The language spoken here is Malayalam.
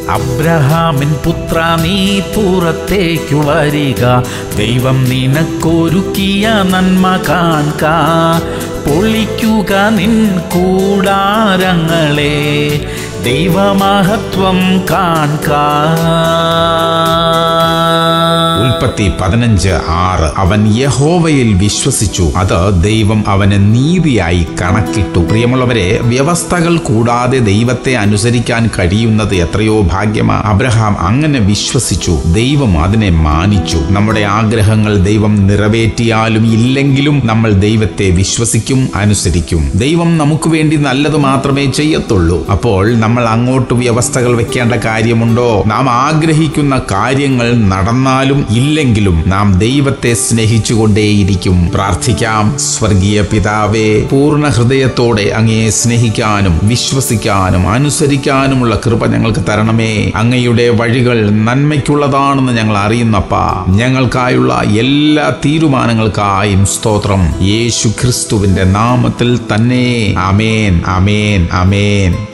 അബ്രഹാമിൻ പുത്ര നീ പുറത്തേക്കു വരിക ദൈവം നിനക്കൊരുക്കിയ നന്മ കാൺക പൊളിക്കുക നിൻ കൂടാരങ്ങളെ ദൈവമഹത്വം കാൺക ഉൽപ്പത്തി പതിനഞ്ച് ആറ് അവൻ യഹോവയിൽ വിശ്വസിച്ചു അത് ദൈവം അവന് നീതിയായി കണക്കിട്ടു പ്രിയമുള്ളവരെ വ്യവസ്ഥകൾ കൂടാതെ ദൈവത്തെ അനുസരിക്കാൻ കഴിയുന്നത് എത്രയോ ഭാഗ്യമാ അബ്രഹാം അങ്ങനെ വിശ്വസിച്ചു ദൈവം അതിനെ മാനിച്ചു നമ്മുടെ ആഗ്രഹങ്ങൾ ദൈവം നിറവേറ്റിയാലും ഇല്ലെങ്കിലും നമ്മൾ ദൈവത്തെ വിശ്വസിക്കും അനുസരിക്കും ദൈവം നമുക്ക് വേണ്ടി നല്ലത് മാത്രമേ ചെയ്യത്തുള്ളൂ അപ്പോൾ നമ്മൾ അങ്ങോട്ട് വ്യവസ്ഥകൾ വെക്കേണ്ട കാര്യമുണ്ടോ നാം ആഗ്രഹിക്കുന്ന കാര്യങ്ങൾ നടന്നാലും ഇല്ലെങ്കിലും നാം ദൈവത്തെ സ്നേഹിച്ചുകൊണ്ടേയിരിക്കും പ്രാർത്ഥിക്കാം സ്വർഗീയ പിതാവേ പൂർണ്ണ ഹൃദയത്തോടെ അങ്ങയെ സ്നേഹിക്കാനും വിശ്വസിക്കാനും അനുസരിക്കാനുമുള്ള കൃപ ഞങ്ങൾക്ക് തരണമേ അങ്ങയുടെ വഴികൾ നന്മയ്ക്കുള്ളതാണെന്ന് ഞങ്ങൾ അറിയുന്നപ്പാ ഞങ്ങൾക്കായുള്ള എല്ലാ തീരുമാനങ്ങൾക്കായും സ്തോത്രം യേശു ക്രിസ്തുവിന്റെ നാമത്തിൽ തന്നെ അമേൻ അമേൻ അമേൻ